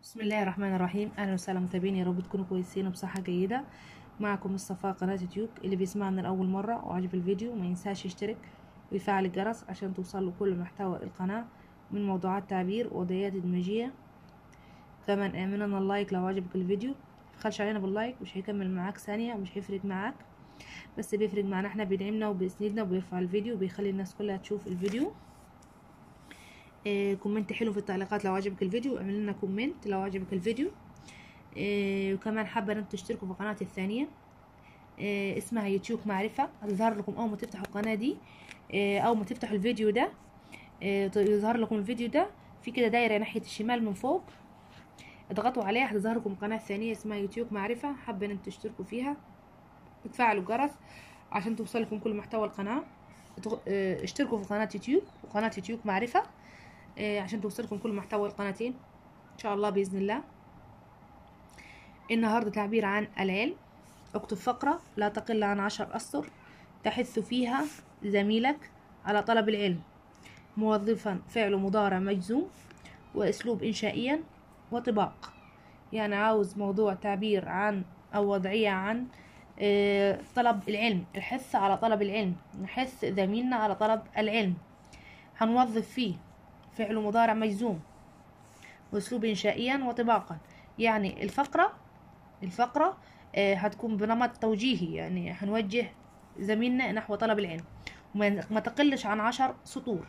بسم الله الرحمن الرحيم اهلا وسهلا متابعين يا رب تكونوا كويسين وبصحه جيده معكم مصطفى قناه يوتيوب اللي بيسمعنا لاول مره وعجب الفيديو ما ينساش يشترك ويفعل الجرس عشان توصل له كل محتوى القناه من موضوعات تعبير وديات دمجيه كمان اعملنا اللايك لو عجبك الفيديو متبخلش علينا باللايك مش هيكمل معاك ثانيه مش هيفرق معاك بس بيفرق معانا احنا بيدعمنا وبيسندنا وبيرفع الفيديو وبيخلي الناس كلها تشوف الفيديو إيه كومنت حلو في التعليقات لو عجبك الفيديو اعمل لنا كومنت لو عجبك الفيديو إيه وكمان حابه ان تشتركوا في قناتي الثانيه إيه اسمها يوتيوب معرفه هتظهر لكم اول ما تفتحوا القناه دي إيه اول ما تفتحوا الفيديو ده إيه يظهر لكم الفيديو ده في كده دايره ناحيه الشمال من فوق اضغطوا عليها هتظهر لكم قناه ثانيه اسمها يوتيوب معرفه حابه ان تشتركوا فيها وتفعلوا الجرس عشان توصل لكم كل محتوى القناه اشتركوا في قناه يوتيوب وقناه يوتيوب معرفه عشان توصلكم كل محتوى القناتين ان شاء الله باذن الله النهارده تعبير عن العلم اكتب فقره لا تقل عن عشر اسطر تحث فيها زميلك على طلب العلم موظفا فعل مضارع مجزوم واسلوب انشائيا وطباق يعني عاوز موضوع تعبير عن او وضعيه عن طلب العلم الحث على طلب العلم نحث زميلنا على طلب العلم هنوظف فيه فعل مضارع مجزوم واسلوب انشائيا وطباقا يعني الفقره الفقره آه هتكون بنمط توجيهي يعني هنوجه زميلنا نحو طلب العلم وما تقلش عن عشر سطور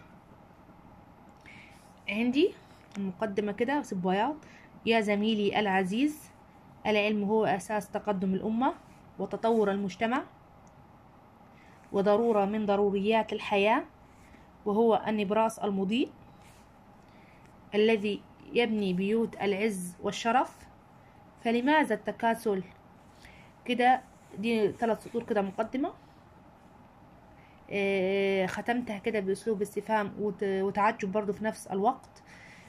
عندي المقدمة كده بس بياض يا زميلي العزيز العلم هو أساس تقدم الأمة وتطور المجتمع وضرورة من ضروريات الحياة وهو النبراس المضيء الذي يبني بيوت العز والشرف فلماذا التكاسل كده دي ثلاث سطور كده مقدمة اه ختمتها كده بأسلوب استفهام وتعجب برضو في نفس الوقت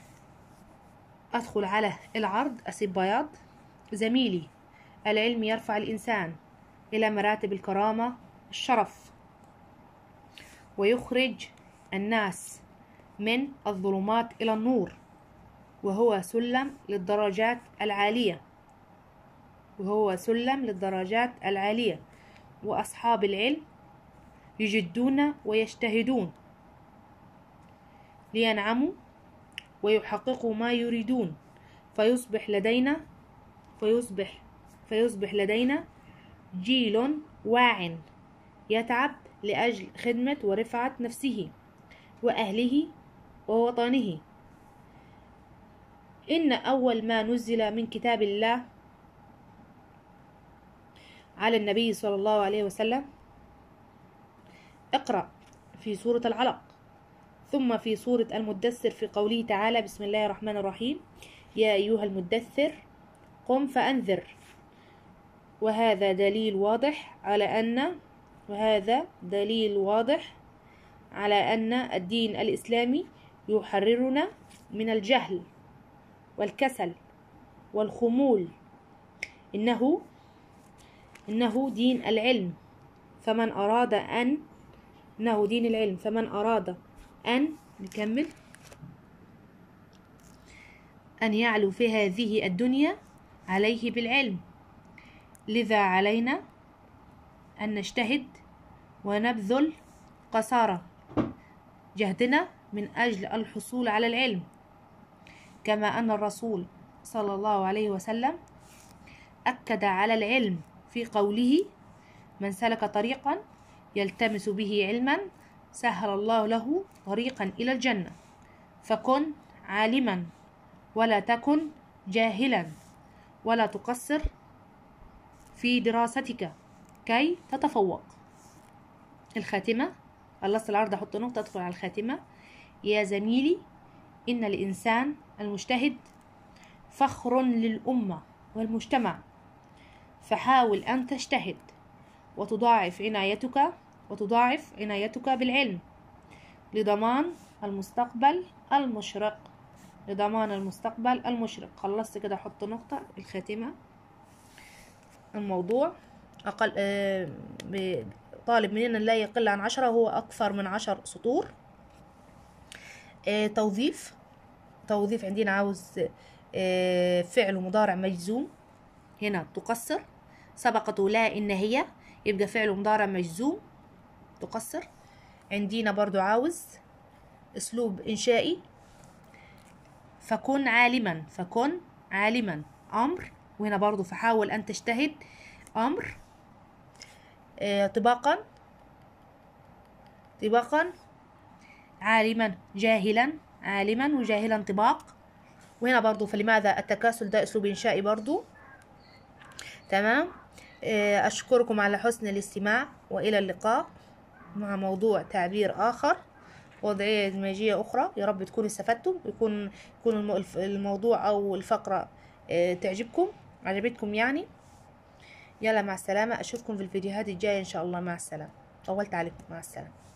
أدخل على العرض أسيب بياض زميلي العلم يرفع الإنسان إلى مراتب الكرامة الشرف ويخرج الناس من الظلمات إلى النور وهو سلم للدرجات العالية وهو سلم للدرجات العالية وأصحاب العلم يجدون ويجتهدون لينعموا ويحققوا ما يريدون فيصبح لدينا فيصبح فيصبح لدينا جيل واع يتعب لأجل خدمة ورفعة نفسه وأهله ووطنه إن أول ما نزل من كتاب الله على النبي صلى الله عليه وسلم اقرأ في سورة العلق ثم في سورة المدثر في قوله تعالى بسم الله الرحمن الرحيم يا أيها المدثر قم فأنذر وهذا دليل واضح على أن وهذا دليل واضح على أن الدين الإسلامي يحررنا من الجهل والكسل والخمول إنه إنه دين العلم فمن أراد أن إنه دين العلم فمن أراد أن نكمل أن يعلو في هذه الدنيا عليه بالعلم لذا علينا أن نجتهد ونبذل قصارى جهدنا من أجل الحصول على العلم كما أن الرسول صلى الله عليه وسلم أكد على العلم في قوله من سلك طريقا يلتمس به علما سهل الله له طريقا إلى الجنة فكن عالما ولا تكن جاهلا ولا تقصر في دراستك كي تتفوق الخاتمة خلصت العرض أحط نقطة أدخل على الخاتمة يا زميلي إن الإنسان المجتهد فخر للأمة والمجتمع فحاول أن تجتهد وتضاعف عنايتك وتضاعف عنايتك بالعلم لضمان المستقبل المشرق لضمان المستقبل المشرق خلصت كده احط نقطة الخاتمة الموضوع أقل آه طالب مننا لا يقل عن عشرة هو أكثر من عشر سطور آه توظيف توظيف عندنا عاوز آه، فعل مضارع مجزوم هنا تقصر سبقته لا إن هي يبقى فعل مضارع مجزوم تقصر عندنا برضو عاوز أسلوب إنشائي فكن عالما فكن عالما أمر وهنا برضو فحاول أن تجتهد أمر آه، طباقا طباقا عالما جاهلا عالما وجاهلا طباق وهنا برضو فلماذا التكاسل ده أسلوب إنشائي برضو تمام آه، أشكركم على حسن الاستماع وإلى اللقاء مع موضوع تعبير آخر وضعية دماغية أخرى يا رب تكونوا استفدتم يكون يكون الم- الف- الموضوع أو الفقرة آه، تعجبكم عجبتكم يعني يلا مع السلامة أشوفكم في الفيديوهات الجاية إن شاء الله مع السلامة طولت عليكم مع السلامة